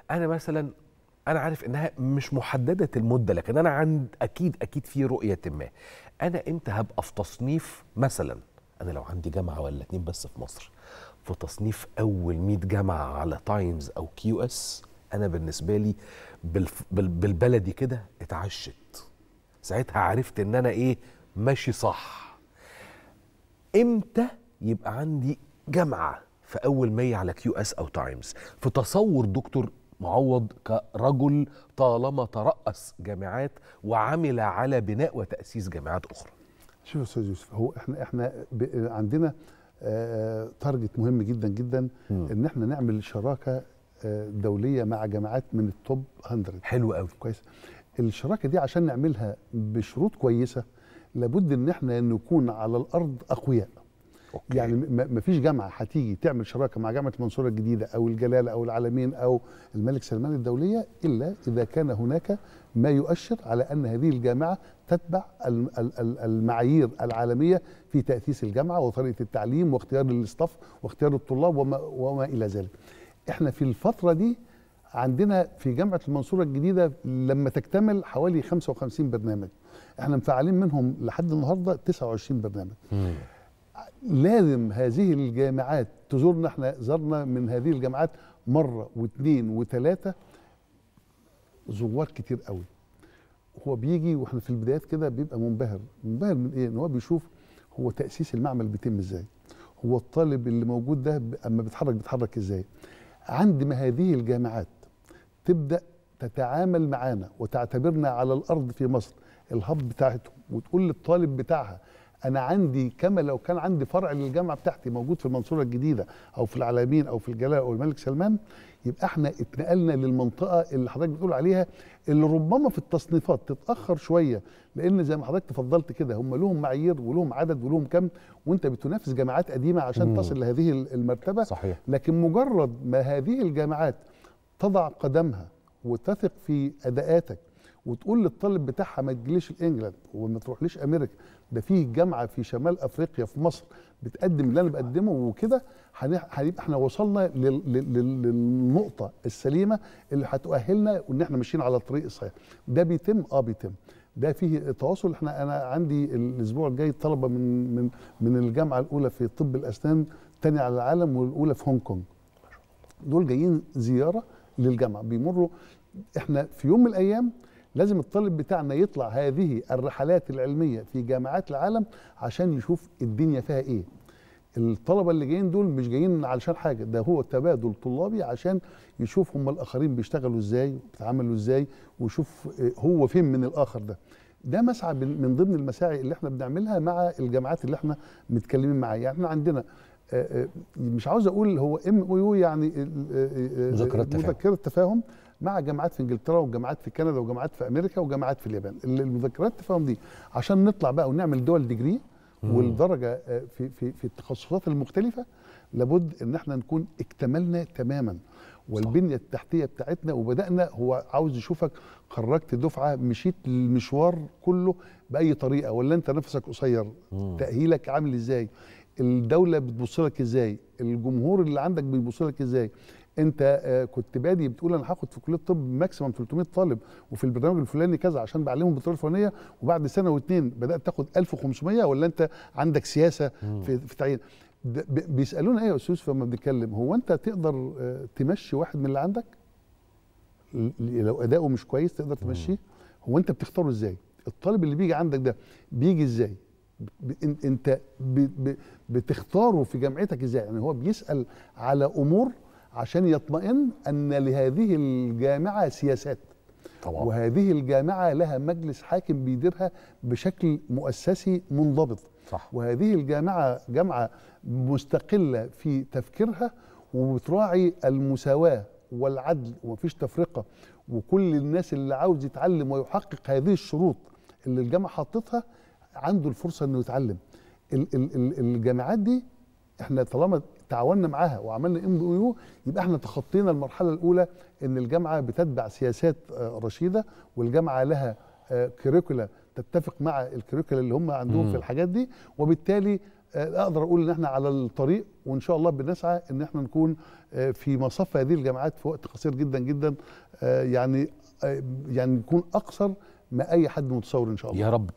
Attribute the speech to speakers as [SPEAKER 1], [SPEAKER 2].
[SPEAKER 1] انا مثلا انا عارف انها مش محدده المده لكن انا عند اكيد اكيد في رؤيه ما انا امتى هبقى في تصنيف مثلا انا لو عندي جامعه ولا اتنين بس في مصر في تصنيف اول 100 جامعه على تايمز او كيو اس انا بالنسبه لي بالف بال بالبلدي كده اتعشت ساعتها عرفت ان انا ايه ماشي صح امتى يبقى عندي جامعه في اول 100 على كيو اس او تايمز في تصور دكتور معوض كرجل طالما ترأس جامعات وعمل على بناء وتأسيس جامعات أخرى
[SPEAKER 2] شوف يا استاذ يوسف هو احنا احنا ب- عندنا آه، تارجت مهم جدا جدا
[SPEAKER 1] مم.
[SPEAKER 2] ان احنا نعمل شراكه آه، دوليه مع جامعات من التوب 100
[SPEAKER 1] حلو قوي
[SPEAKER 2] كويس الشراكه دي عشان نعملها بشروط كويسه لابد ان احنا نكون على الارض اقوياء
[SPEAKER 1] أوكي.
[SPEAKER 2] يعني ما فيش جامعه هتيجي تعمل شراكه مع جامعه المنصوره الجديده او الجلاله او العالمين او الملك سلمان الدوليه الا اذا كان هناك ما يؤشر على ان هذه الجامعه تتبع ال- ال- ال- المعايير العالميه في تاسيس الجامعه وطريقه التعليم واختيار الاستاف واختيار الطلاب وما, وما الى ذلك. احنا في الفتره دي عندنا في جامعه المنصوره الجديده لما تكتمل حوالي 55 برنامج. احنا مفعلين منهم لحد النهارده 29 برنامج.
[SPEAKER 1] مم.
[SPEAKER 2] لازم هذه الجامعات تزورنا احنا زرنا من هذه الجامعات مره واثنين وثلاثه زوار كتير قوي هو بيجي واحنا في البدايات كده بيبقى منبهر منبهر من ايه ان هو بيشوف هو تاسيس المعمل بيتم ازاي هو الطالب اللي موجود ده ب- اما بيتحرك بيتحرك ازاي عندما هذه الجامعات تبدا تتعامل معانا وتعتبرنا على الارض في مصر الهب بتاعتهم وتقول للطالب بتاعها انا عندي كما لو كان عندي فرع للجامعه بتاعتي موجود في المنصوره الجديده او في العلمين او في الجلاله او الملك سلمان يبقى احنا اتنقلنا للمنطقه اللي حضرتك بتقول عليها اللي ربما في التصنيفات تتاخر شويه لان زي ما حضرتك تفضلت كده هم لهم معايير ولهم عدد ولهم كم وانت بتنافس جامعات قديمه عشان
[SPEAKER 1] مم.
[SPEAKER 2] تصل لهذه المرتبه
[SPEAKER 1] صحيح
[SPEAKER 2] لكن مجرد ما هذه الجامعات تضع قدمها وتثق في اداءاتك وتقول للطالب بتاعها ما تجيليش الانجلاند وما تروحليش امريكا ده في جامعه في شمال افريقيا في مصر بتقدم اللي انا بقدمه وكده هن- هنبقى احنا وصلنا لل- لل- لل- للنقطه السليمه اللي هتؤهلنا وان احنا ماشيين على الطريق الصحيح ده بيتم اه بيتم ده فيه تواصل احنا انا عندي الاسبوع الجاي طلبه من من من الجامعه الاولى في طب الاسنان الثانيه على العالم والاولى في هونج كونج دول جايين زياره للجامعه بيمروا احنا في يوم من الايام لازم الطالب بتاعنا يطلع هذه الرحلات العلميه في جامعات العالم عشان يشوف الدنيا فيها ايه الطلبه اللي جايين دول مش جايين علشان حاجه ده هو تبادل طلابي عشان يشوف هم الاخرين بيشتغلوا ازاي بيتعاملوا ازاي ويشوف آه، هو فين من الاخر ده ده مسعى من من ضمن المساعي اللي احنا بنعملها مع الجامعات اللي احنا متكلمين معاها يعني احنا عندنا آه، آه، مش عاوز اقول هو ام او يو يعني ال- آه، آه،
[SPEAKER 1] مذكرات تفاهم.
[SPEAKER 2] مذكره تفاهم مع جامعات في انجلترا وجامعات في كندا وجامعات في امريكا وجامعات في اليابان ال- المذكرات التفاهم دي عشان نطلع بقى ونعمل دول ديجري
[SPEAKER 1] مم.
[SPEAKER 2] والدرجه آه، في في في التخصصات المختلفه لابد ان احنا نكون اكتملنا تماما والبنيه التحتيه بتاعتنا وبدانا هو عاوز يشوفك خرجت دفعه مشيت المشوار كله باي طريقه ولا انت نفسك قصير
[SPEAKER 1] مم.
[SPEAKER 2] تاهيلك عامل ازاي الدوله بتبص لك ازاي الجمهور اللي عندك بيبص لك ازاي انت آه، كنت بادي بتقول انا هاخد في كليه الطب ماكسيمم 300 طالب وفي البرنامج الفلاني كذا عشان بعلمهم بالطريقه الفلانيه وبعد سنه واثنين بدات تاخد 1500 ولا انت عندك سياسه في, في تعيين ده ب- بيسالونا ايه يا استاذ يوسف لما بنتكلم هو انت تقدر آه، تمشي واحد من اللي عندك ل- لو اداؤه مش كويس تقدر تمشيه هو انت بتختاره ازاي الطالب اللي بيجي عندك ده بيجي ازاي ب- إن- انت ب- ب- بتختاره في جامعتك ازاي يعني هو بيسال على امور عشان يطمئن ان لهذه الجامعه سياسات
[SPEAKER 1] طبعا
[SPEAKER 2] وهذه الجامعه لها مجلس حاكم بيديرها بشكل مؤسسي منضبط
[SPEAKER 1] صح
[SPEAKER 2] وهذه الجامعه جامعه مستقله في تفكيرها وبتراعي المساواه والعدل ومفيش تفرقه وكل الناس اللي عاوز يتعلم ويحقق هذه الشروط اللي الجامعه حطتها عنده الفرصه انه يتعلم ال- ال- ال- الجامعات دي احنا طالما تعاوننا معاها وعملنا ام او يو يبقى احنا تخطينا المرحله الاولى ان الجامعه بتتبع سياسات آه، رشيده والجامعه لها كريكولا تتفق مع الكريكولا اللي هم عندهم
[SPEAKER 1] مم.
[SPEAKER 2] في الحاجات دي وبالتالي آه، اقدر اقول ان احنا على الطريق وان شاء الله بنسعى ان احنا نكون آه، في مصف هذه الجامعات في وقت قصير جدا جدا آه، يعني آه، يعني نكون اقصر ما اي حد متصور ان شاء الله
[SPEAKER 1] يا رب